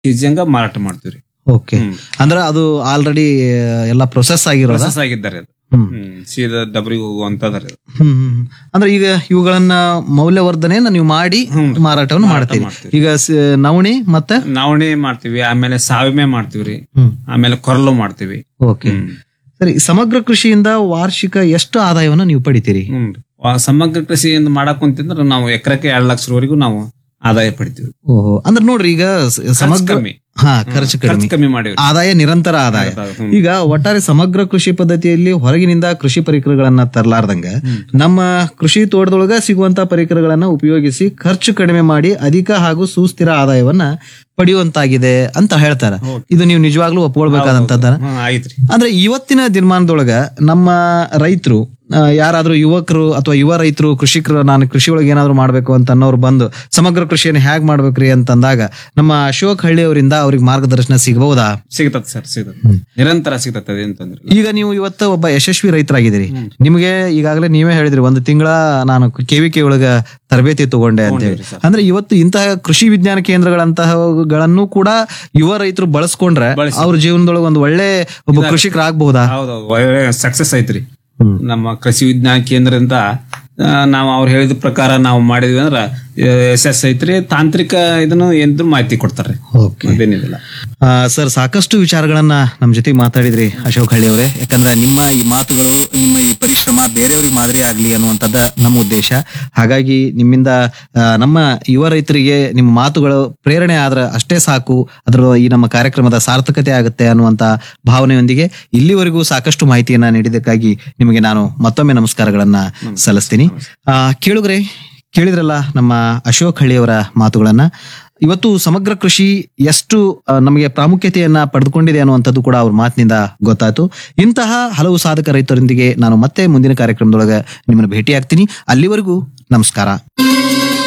KG ಹಂಗ ಮಾರಾಟ ಮಾಡ್ತೀವ್ರಿ ಓಕೆ ಅಂದ್ರ ಅದು ಆಲ್ರೆಡಿ ಎಲ್ಲ ಪ್ರೊಸೆಸ್ ಆಗಿರೋದ ಪ್ರೊಸೆಸ್ ಆಗಿದ್ದಾರೆ ಅದು ಹ್ಮ್. ಹ್ಮ್. ಸೀದಾ ಡಬ್ರಿಗೆ ಹೋಗುವಂತದ್ರಿ ಅದು. ಹ್ಮ್ ಹ್ಮ್ ಹ್ಮ್. ಅಂದ್ರೆ ಈಗ ಇವುಗಳನ್ನ ಮೌಲ್ಯವರ್ಧನೆಯನ್ನ ನೀವು ಮಾಡಿ ಮಾರಾಟವನ್ನು ಮಾಡ್ತೀರಿ ಮಾಡ್ತೀವಿ. ಈಗ ಸ- ನವಣಿ ಮತ್ತೆ ನವಣೆ ಮಾಡ್ತೀವಿ ಆಮೇಲೆ ಸಾವಿಮೆ ಮಾಡ್ತೀವ್ರಿ ಹ್ಮ್ ಆಮೇಲೆ ಕೊರಲು ಮಾಡ್ತೀವಿ ಓಕೆ ಸರಿ ಸಮಗ್ರ ಕೃಷಿಯಿಂದ ವಾರ್ಷಿಕ ಎಷ್ಟು ಆದಾಯವನ್ನು ನೀವು ಪಡಿತೀರಿ ಹ್ಮ್ ಆ ಸಮಗ್ರ ಕೃಷಿಯಿಂದ ಮಾಡಕ್ ಕುಂತಿದ್ರೆ ನಾವು ಎಕರೆಕ್ಕೆ ಎರಡ್ ಲಕ್ಷವರೆಗೂ ನಾವು ಆದಾಯ ಪಡಿತೀವಿ ಓಹೋ ಅಂದ್ರೆ ನೋಡ್ರಿ ಈಗ ಸ- ಸಮಗ್ರ ಕಮ್ಮಿ ಹಾ ಖರ್ಚು ಕಡಿಮೆ ಖರ್ಚು ಕಮ್ಮಿ ಮಾಡಿವಿ ಆದಾಯ ನಿರಂತರ ಆದಾಯ ಹ್ಮ್. ಈಗ ಒಟ್ಟಾರೆ ಸಮಗ್ರ ಕೃಷಿ ಪದ್ಧತಿಯಲ್ಲಿ ಹೊರಗಿನಿಂದ ಕೃಷಿ ಪರಿಕರಗಳನ್ನ ತರಲಾರ್ದಂಗ ನಮ್ಮ ಕೃಷಿ ತೋಟದೊಳಗ ಸಿಗುವಂತ ಪರಿಕರಗಳನ್ನ ಉಪಯೋಗಿಸಿ ಖರ್ಚು ಕಡಿಮೆ ಮಾಡಿ ಅಧಿಕ ಹಾಗೂ ಸುಸ್ಥಿರ ಆದಾಯವನ್ನ ಪಡೆಯುವಂತಾಗಿದೆ ಅಂತ ಹೇಳ್ತಾರ ಇದು ನೀವು ನಿಜವಾಗ್ಲೂ ಒಪ್ಕೊಳ್ಬೇಕಾದಂತದ ಹ್ಮ್, ಆಯ್ತ್ರಿ ಅಂದ್ರೆ ಇವತ್ತಿನ ದಿನಮಾನದೊಳಗ ನಮ್ಮ ರೈತರು ಯಾರಾದ್ರೂ ಯುವಕರು ಅಥವಾ ಯುವ ರೈತರು ಕೃಷಿಕರು ನಾನು ಕೃಷಿ ಒಳಗೆ ಏನಾದ್ರು ಮಾಡ್ಬೇಕು ಅಂತ ಅನ್ನೋರು ಬಂದು ಸಮಗ್ರ ಕೃಷಿಯನ್ನು ಹೇಗ್ ಮಾಡ್ಬೇಕ್ರಿ ಅಂತಂದಾಗ ನಮ್ಮ ಅಶೋಕ್ ಹಳ್ಳಿ ಅವರಿಂದ ಅವ್ರಿಗೆ ಮಾರ್ಗದರ್ಶನ ಸಿಗಬಹುದಾ ಸಿಗ್ತತ್ ಸರ್ ಸಿಗ್ತತ್ ನಿರಂತರ ಸಿಗ್ತತ್ ಅದೇನ್ ತೊಂದ್ರೆ ಇಲ್ಲ. ಈಗ ನೀವು ಇವತ್ತು ಒಬ್ಬ ಯಶಸ್ವಿ ರೈತರಾಗಿದ್ದೀರಿ ನಿಮಗೆ ಈಗಾಗಲೇ ನೀವೇ ಹೇಳಿದ್ರಿ ಒಂದು ತಿಂಗಳ ನಾನು ಕೆವಿಕೆ ಒಳಗ ತರಬೇತಿ ತಗೊಂಡೆ ಅಂತ ಹೇಳಿ ತಗೊಂಡಿವ್ರಿ ಅಂದ್ರೆ ಇವತ್ತು ಇಂತಹ ಕೃಷಿ ವಿಜ್ಞಾನ ಕೇಂದ್ರಗಳಂತಹಗಳನ್ನು ಕೂಡ ಯುವ ರೈತರು ಬಳಸ್ಕೊಂಡ್ರೆ ಬಳಸಿ. ಅವ್ರ ಜೀವನದೊಳಗೆ ಒಂದು ಒಳ್ಳೆ ಒಬ್ಬ ಕೃಷಿಕರಾಗಬಹುದಾ ಹೌದೌದು ಒಳ್ಳೆ ಸಕ್ಸಸ್ ಐತ್ರಿ ನಮ್ಮ ಕೃಷಿ ವಿಜ್ಞಾನ ಕೇಂದ್ರದಿಂದ ಆ, ನಾವು ಅವ್ರು ಹೇಳಿದ ಪ್ರಕಾರ ನಾವು ಮಾಡಿದ್ವಿ ಅಂದ್ರ ಎಸ್ ಐತ್ರಿ ತಾಂತ್ರಿಕ ಇದನ್ನು ಏನಿದ್ರು ಮಾಹಿತಿ ಕೊಡ್ತಾರೆ ಓಕೆ ಅದೇನಿಲ್ಲ ಸರ್ ಸಾಕಷ್ಟು ವಿಚಾರಗಳನ್ನ ನಮ್ಮ ಜೊತೆಗೆ ಮಾತಾಡಿದ್ರಿ ಅಶೋಕ್ ಹಳ್ಳಿ ಅವರೇ ಯಾಕಂದ್ರೆ ನಿಮ್ಮ ಈ ಮಾತುಗಳು ನಿಮ್ಮ ಈ ಪರಿಶ್ರಮ ಬೇರೆಯವ್ರಿಗೆ ಮಾದರಿ ಆಗ್ಲಿ ಅನ್ನುವಂಥದ್ದ ನಮ್ಮ ಉದ್ದೇಶ ಹಾಗಾಗಿ ನಿಮ್ಮಿಂದ ಆ, ನಮ್ಮ ಯುವ ರೈತರಿಗೆ ನಿಮ್ಮ ಮಾತುಗಳು ಪ್ರೇರಣೆ ಆದ್ರೆ ಅಷ್ಟೇ ಸಾಕು ಅದರ ಈ ನಮ್ಮ ಕಾರ್ಯಕ್ರಮದ ಸಾರ್ಥಕತೆ ಆಗುತ್ತೆ ಅನ್ನುವಂತ ಭಾವನೆಯೊಂದಿಗೆ ಇಲ್ಲಿವರೆಗೂ ಸಾಕಷ್ಟು ಮಾಹಿತಿಯನ್ನ ನೀಡಿದ್ದಕ್ಕಾಗಿ ನಿಮಗೆ ನಾನು ಮತ್ತೊಮ್ಮೆ ನಮಸ್ಕಾರಗಳನ್ನ ಸಲ್ಲಿಸ್ತೀನಿ ಆ, ಕೇಳುಗರೆ ಕೇಳಿದ್ರಲ್ಲ ನಮ್ಮ ಅಶೋಕ್ ಹಳ್ಳಿಯವರ ಮಾತುಗಳನ್ನ ಇವತ್ತು ಸಮಗ್ರ ಕೃಷಿ ಎಷ್ಟು ಆ, ನಮಗೆ ಪ್ರಾಮುಖ್ಯತೆಯನ್ನ ಪಡೆದುಕೊಂಡಿದೆ ಅನ್ನುವಂಥದ್ದು ಕೂಡ ಅವ್ರ ಮಾತಿನಿಂದ ಗೊತ್ತಾಯ್ತು ಇಂತಹ ಹಲವು ಸಾಧಕ ರೈತರೊಂದಿಗೆ ನಾನು ಮತ್ತೆ ಮುಂದಿನ ಕಾರ್ಯಕ್ರಮದೊಳಗೆ ನಿಮ್ಮನ್ನು ಭೇಟಿಯಾಗ್ತೀನಿ ಅಲ್ಲಿವರೆಗೂ ನಮಸ್ಕಾರ